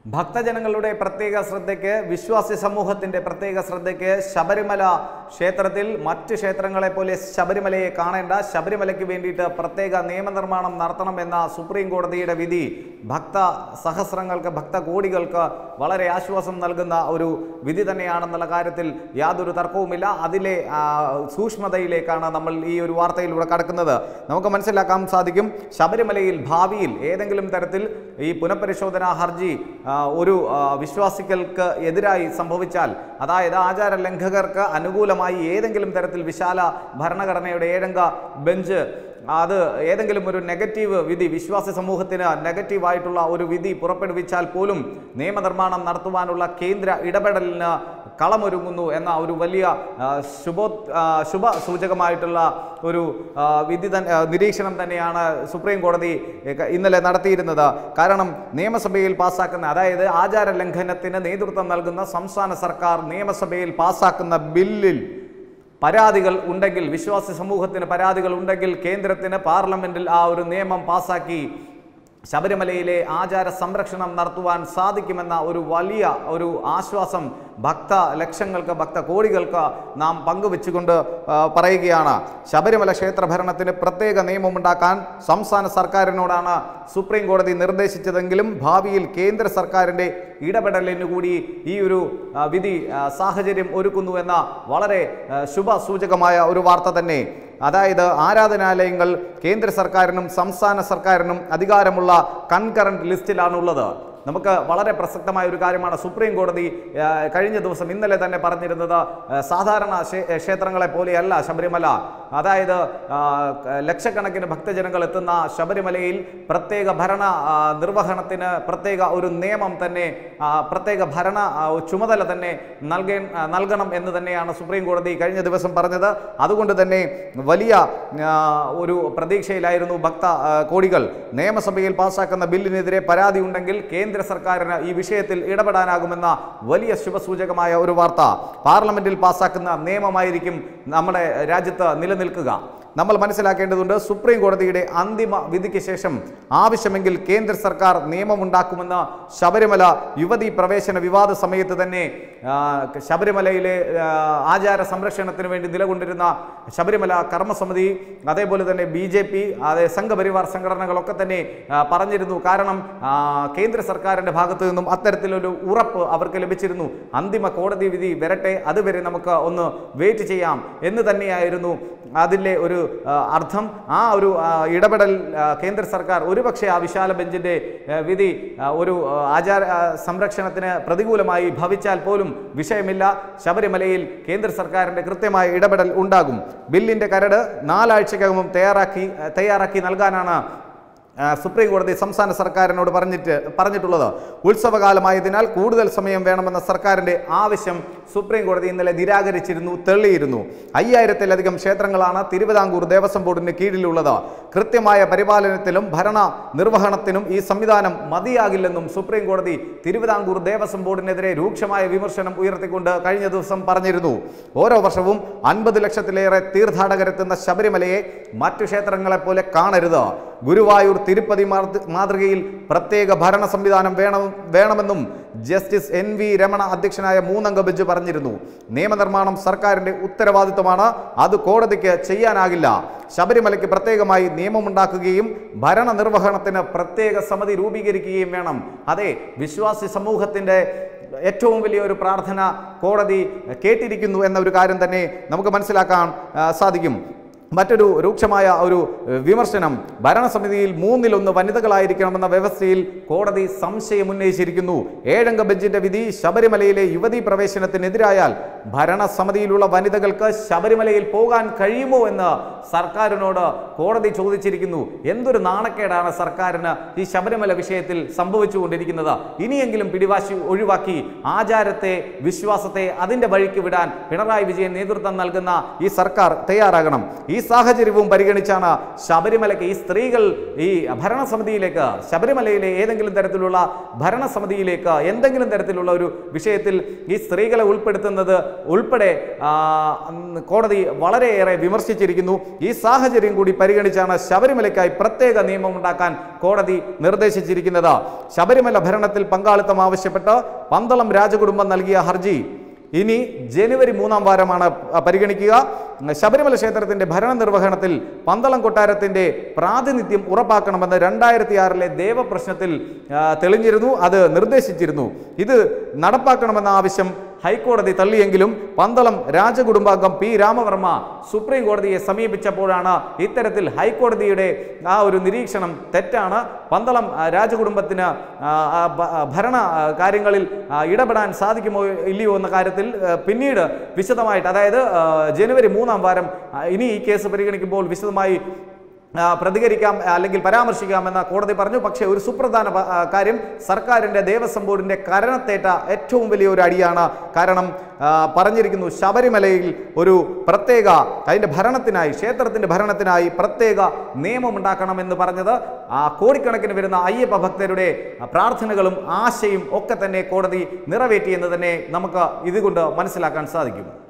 ഭക്തജനങ്ങളുടെ പ്രത്യേക ശ്രദ്ധയ്ക്ക് വിശ്വാസി സമൂഹത്തിന്റെ പ്രത്യേക ശ്രദ്ധയ്ക്ക് ശബരിമല ക്ഷേത്രത്തിൽ മറ്റ് ക്ഷേത്രങ്ങളെ പോലെ ശബരിമലയെ കാണേണ്ട ശബരിമലയ്ക്ക് വേണ്ടിയിട്ട് പ്രത്യേക നിയമനിർമ്മാണം നടത്തണമെന്ന സുപ്രീം കോടതിയുടെ വിധി ഭക്ത സഹസ്രങ്ങൾക്ക് ഭക്ത കോടികൾക്ക് വളരെ ആശ്വാസം നൽകുന്ന ഒരു വിധി തന്നെയാണെന്നുള്ള കാര്യത്തിൽ യാതൊരു തർക്കവുമില്ല അതിലെ ആ, സൂക്ഷ്മതയിലേക്കാണ് നമ്മൾ ഈ ഒരു വാർത്തയിലൂടെ കടക്കുന്നത് നമുക്ക് മനസ്സിലാക്കാൻ സാധിക്കും ശബരിമലയിൽ ഭാവിയിൽ ഏതെങ്കിലും തരത്തിൽ ഈ പുനഃപരിശോധനാ ഹർജി ആ, ഒരു ആ, വിശ്വാസികൾക്ക് എതിരായി സംഭവിച്ചാൽ അതായത് ആചാര ലംഘകർക്ക് അനുകൂലമായി ഏതെങ്കിലും തരത്തിൽ വിശാല ഭരണഘടനയുടെ ഏഴംഗ ബെഞ്ച് അത് ഏതെങ്കിലും ഒരു നെഗറ്റീവ് വിധി വിശ്വാസി സമൂഹത്തിന് നെഗറ്റീവായിട്ടുള്ള ഒരു വിധി പുറപ്പെടുവിച്ചാൽ പോലും നിയമനിർമ്മാണം നടത്തുവാനുള്ള കേന്ദ്ര ഇടപെടലിന് കളമൊരുങ്ങുന്നു എന്ന ഒരു വലിയ ആ, ശുഭോ ആ, ശുഭ സൂചകമായിട്ടുള്ള ഒരു ആ, വിധി തന്നെ ആ, നിരീക്ഷണം തന്നെയാണ് സുപ്രീം കോടതി ഏക- ഇന്നലെ നടത്തിയിരുന്നത് കാരണം നിയമസഭയിൽ പാസ്സാക്കുന്ന അതായത് ആചാര ലംഘനത്തിന് നേതൃത്വം നൽകുന്ന സംസ്ഥാന സർക്കാർ നിയമസഭയിൽ പാസ്സാക്കുന്ന ബില്ലിൽ പരാതികൾ ഉണ്ടെങ്കിൽ വിശ്വാസി സമൂഹത്തിന് പരാതികൾ ഉണ്ടെങ്കിൽ കേന്ദ്രത്തിന് പാർലമെന്റിൽ ആ ഒരു നിയമം പാസാക്കി ശബരിമലയിലെ ആചാര സംരക്ഷണം നടത്തുവാൻ സാധിക്കുമെന്ന ഒരു വലിയ ഒരു ആശ്വാസം ഭക്ത ലക്ഷങ്ങൾക്ക് ഭക്ത കോടികൾക്ക് നാം പങ്കുവെച്ചുകൊണ്ട് ആ, പറയുകയാണ് ശബരിമല ക്ഷേത്ര ഭരണത്തിന് പ്രത്യേക നിയമമുണ്ടാക്കാൻ സംസ്ഥാന സർക്കാരിനോടാണ് സുപ്രീം കോടതി നിർദ്ദേശിച്ചതെങ്കിലും ഭാവിയിൽ കേന്ദ്ര സർക്കാരിൻ്റെ ഇടപെടലിന് കൂടി ഈ ഒരു ആ, വിധി ആ, സാഹചര്യം ഒരുക്കുന്നു എന്ന വളരെ ആ, ശുഭ സൂചകമായ ഒരു വാർത്ത തന്നെ അതായത് ആരാധനാലയങ്ങൾ കേന്ദ്ര സർക്കാരിനും സംസ്ഥാന സർക്കാരിനും അധികാരമുള്ള കൺകറന്റ് ലിസ്റ്റിലാണുള്ളത് നമുക്ക് വളരെ പ്രസക്തമായ ഒരു കാര്യമാണ് സുപ്രീം കോടതി ആ, കഴിഞ്ഞ ദിവസം ഇന്നലെ തന്നെ പറഞ്ഞിരുന്നത് ആ, സാധാരണ ക്ഷേ- ക്ഷേത്രങ്ങളെ പോലെയല്ല ശബരിമല അതായത് ആ, ക- ലക്ഷക്കണക്കിന് ഭക്തജനങ്ങൾ എത്തുന്ന ശബരിമലയിൽ പ്രത്യേക ഭരണ ആ, നിർവഹണത്തിന് പ്രത്യേക ഒരു നിയമം തന്നെ ആ, പ്രത്യേക ഭരണ ആ, ചുമതല തന്നെ നൽകേ ആ, നൽകണം എന്ന് തന്നെയാണ് സുപ്രീം കോടതി കഴിഞ്ഞ ദിവസം പറഞ്ഞത് അതുകൊണ്ട് തന്നെ വലിയ ആ, ഒരു പ്രതീക്ഷയിലായിരുന്നു ഭക്ത ആ, കോടികൾ നിയമസഭയിൽ പാസ്സാക്കുന്ന ബില്ലിനെതിരെ പരാതി ഉണ്ടെങ്കിൽ കേന്ദ്ര സർക്കാരിന് ഈ വിഷയത്തിൽ ഇടപെടാനാകുമെന്ന വലിയ ശുഭസൂചകമായ ഒരു വാർത്ത പാർലമെന്റിൽ പാസ്സാക്കുന്ന നിയമമായിരിക്കും നമ്മുടെ രാജ്യത്ത് നിലനിൽക്കുക നമ്മൾ മനസ്സിലാക്കേണ്ടതുണ്ട് സുപ്രീം കോടതിയുടെ അന്തിമ വിധിക്ക് ശേഷം ആവശ്യമെങ്കിൽ കേന്ദ്ര സർക്കാർ നിയമമുണ്ടാക്കുമെന്ന് ശബരിമല യുവതി പ്രവേശന വിവാദ സമയത്ത് തന്നെ ആ, ശബരിമലയിലെ ആ, ആചാര സംരക്ഷണത്തിന് വേണ്ടി നിലകൊണ്ടിരുന്ന ശബരിമല കർമ്മസമിതി അതേപോലെ തന്നെ ബി ജെ പി അതേ സംഘപരിവാർ സംഘടനകളൊക്കെ തന്നെ ആ, പറഞ്ഞിരുന്നു കാരണം ആ, കേന്ദ്ര സർക്കാരിൻ്റെ ഭാഗത്തു നിന്നും അത്തരത്തിലൊരു ഉറപ്പ് അവർക്ക് ലഭിച്ചിരുന്നു അന്തിമ കോടതി വിധി വരട്ടെ അതുവരെ നമുക്ക് ഒന്ന് വെയിറ്റ് ചെയ്യാം എന്ന് തന്നെയായിരുന്നു അതിലെ ഒരു ആ, അർത്ഥം ആ ഒരു ആ, ഇടപെടൽ ആ, കേന്ദ്ര സർക്കാർ ഒരുപക്ഷെ ആ വിശാല ബെഞ്ചിൻ്റെ ആ, വിധി ആ, ഒരു ആ, ആചാര ആ, സംരക്ഷണത്തിന് പ്രതികൂലമായി ഭവിച്ചാൽ പോലും വിഷയമില്ല ശബരിമലയിൽ കേന്ദ്ര സർക്കാരിൻ്റെ കൃത്യമായ ഇടപെടൽ ഉണ്ടാകും ബില്ലിൻ്റെ കരട് നാലാഴ്ചക്കകം തയ്യാറാക്കി തയ്യാറാക്കി നൽകാനാണ് ആ, സുപ്രീം കോടതി സംസ്ഥാന സർക്കാരിനോട് പറഞ്ഞിട്ട് പറഞ്ഞിട്ടുള്ളത് ഉത്സവകാലമായതിനാൽ കൂടുതൽ സമയം വേണമെന്ന സർക്കാരിൻ്റെ ആവശ്യം സുപ്രീം കോടതി ഇന്നലെ നിരാകരിച്ചിരുന്നു തള്ളിയിരുന്നു അയ്യായിരത്തിലധികം ക്ഷേത്രങ്ങളാണ് തിരുവിതാംകൂർ ദേവസ്വം ബോർഡിന് കീഴിലുള്ളത് കൃത്യമായ പരിപാലനത്തിലും ഭരണ നിർവഹണത്തിനും ഈ സംവിധാനം മതിയാകില്ലെന്നും സുപ്രീം കോടതി തിരുവിതാംകൂർ ദേവസ്വം ബോർഡിനെതിരെ രൂക്ഷമായ വിമർശനം ഉയർത്തിക്കൊണ്ട് കഴിഞ്ഞ ദിവസം പറഞ്ഞിരുന്നു ഓരോ വർഷവും അൻപത് ലക്ഷത്തിലേറെ തീർത്ഥാടകരെത്തുന്ന ശബരിമലയെ മറ്റു ക്ഷേത്രങ്ങളെ പോലെ കാണരുത് ഗുരുവായൂർ തിരുപ്പതി മാതൃ- മാതൃകയിൽ പ്രത്യേക ഭരണ സംവിധാനം വേണം വേണമെന്നും ജസ്റ്റിസ് എൻ വി രമണ അധ്യക്ഷനായ മൂന്നംഗ ബെഞ്ച് പറഞ്ഞിരുന്നു നിയമനിർമ്മാണം സർക്കാരിന്റെ ഉത്തരവാദിത്വമാണ് അത് കോടതിക്ക് ചെയ്യാനാകില്ല ശബരിമലയ്ക്ക് പ്രത്യേകമായി നിയമമുണ്ടാക്കുകയും ഭരണ നിർവഹണത്തിന് പ്രത്യേക സമിതി രൂപീകരിക്കുകയും വേണം അതെ വിശ്വാസി സമൂഹത്തിന്റെ ഏറ്റവും വലിയ ഒരു പ്രാർത്ഥന കോടതി കേട്ടിരിക്കുന്നു എന്ന ഒരു കാര്യം തന്നെ നമുക്ക് മനസ്സിലാക്കാൻ ആ, സാധിക്കും മറ്റൊരു രൂക്ഷമായ ഒരു ഏഹ്, വിമർശനം ഭരണസമിതിയിൽ മൂന്നിലൊന്ന് വനിതകളായിരിക്കണമെന്ന വ്യവസ്ഥയിൽ കോടതി സംശയം ഉന്നയിച്ചിരിക്കുന്നു ഏഴംഗ ബെഞ്ചിന്റെ വിധി ശബരിമലയിലെ യുവതീ പ്രവേശനത്തിനെതിരായാൽ ഭരണസമിതിയിലുള്ള വനിതകൾക്ക് ശബരിമലയിൽ പോകാൻ കഴിയുമോ എന്ന് സർക്കാരിനോട് കോടതി ചോദിച്ചിരിക്കുന്നു എന്തൊരു നാണക്കേടാണ് സർക്കാരിന് ഈ ശബരിമല വിഷയത്തിൽ സംഭവിച്ചുകൊണ്ടിരിക്കുന്നത് ഇനിയെങ്കിലും പിടിവാശി ഒഴിവാക്കി ആചാരത്തെ വിശ്വാസത്തെ അതിൻ്റെ വഴിക്ക് വിടാൻ പിണറായി വിജയൻ നേതൃത്വം നൽകുന്ന ഈ സർക്കാർ തയ്യാറാകണം ഈ ഈ സാഹചര്യവും പരിഗണിച്ചാണ് ശബരിമലയ്ക്ക് ഈ സ്ത്രീകൾ ഈ ഭരണസമിതിയിലേക്ക് ശബരിമലയിലെ ഏതെങ്കിലും തരത്തിലുള്ള ഭരണസമിതിയിലേക്ക് എന്തെങ്കിലും തരത്തിലുള്ള ഒരു വിഷയത്തിൽ ഈ സ്ത്രീകളെ ഉൾപ്പെടുത്തുന്നത് ഉൾപ്പെടെ ആ, ഉം, കോടതി വളരെയേറെ വിമർശിച്ചിരിക്കുന്നു ഈ സാഹചര്യം കൂടി പരിഗണിച്ചാണ് ശബരിമലയ്ക്കായി പ്രത്യേക നിയമം ഉണ്ടാക്കാൻ കോടതി നിർദ്ദേശിച്ചിരിക്കുന്നത് ശബരിമല ഭരണത്തിൽ പങ്കാളിത്തം ആവശ്യപ്പെട്ട് പന്തളം രാജകുടുംബം നൽകിയ ഹർജി ഇനി ജനുവരി മൂന്നാം വാരമാണ് പ- പരിഗണിക്കുക ശബരിമല ക്ഷേത്രത്തിന്റെ ഭരണനിർവഹണത്തിൽ പന്തളം കൊട്ടാരത്തിന്റെ പ്രാതിനിധ്യം ഉറപ്പാക്കണമെന്ന് രണ്ടായിരത്തി ആറിലെ ദേവപ്രശ്നത്തിൽ ആ, തെളിഞ്ഞിരുന്നു അത് നിർദ്ദേശിച്ചിരുന്നു ഇത് നടപ്പാക്കണമെന്ന ആവശ്യം ഹൈക്കോടതി തള്ളിയെങ്കിലും പന്തളം രാജകുടുംബാംഗം പി രാമവർമ്മ സുപ്രീം കോടതിയെ സമീപിച്ചപ്പോഴാണ് ഇത്തരത്തിൽ ഹൈക്കോടതിയുടെ ആ ഒരു നിരീക്ഷണം തെറ്റാണ് പന്തളം ആ, രാജകുടുംബത്തിന് ആ, ആ, ഭ- ആ, ഭരണ ആ, കാര്യങ്ങളിൽ ആ, ഇടപെടാൻ സാധിക്കുമോ ഇല്ലയോ എന്ന കാര്യത്തിൽ ആ, പിന്നീട് വിശദമായിട്ട് അതായത് ആ, ജനുവരി മൂന്നാം വാരം ആ, ഇനി ഈ കേസ് പരിഗണിക്കുമ്പോൾ വിശദമായി ആ, പ്രതികരിക്കാം അല്ലെങ്കിൽ പരാമർശിക്കാമെന്ന് കോടതി പറഞ്ഞു പക്ഷേ ഒരു സുപ്രധാന പ- ആ, കാര്യം സർക്കാരിൻ്റെ ദേവസ്വം ബോർഡിൻ്റെ കരണത്തേറ്റ ഏറ്റവും വലിയ ഒരു അടിയാണ് കാരണം ആ, പറഞ്ഞിരിക്കുന്നു ശബരിമലയിൽ ഒരു പ്രത്യേക അതിൻ്റെ ഭരണത്തിനായി ക്ഷേത്രത്തിൻ്റെ ഭരണത്തിനായി പ്രത്യേക നിയമം ഉണ്ടാക്കണമെന്ന് പറഞ്ഞത് ആ കോടിക്കണക്കിന് വരുന്ന അയ്യപ്പ ഭക്തരുടെ പ്രാർത്ഥനകളും ആശയും ഒക്കെ തന്നെ കോടതി നിറവേറ്റി എന്ന് തന്നെ നമുക്ക് ഇതുകൊണ്ട് മനസ്സിലാക്കാൻ സാധിക്കും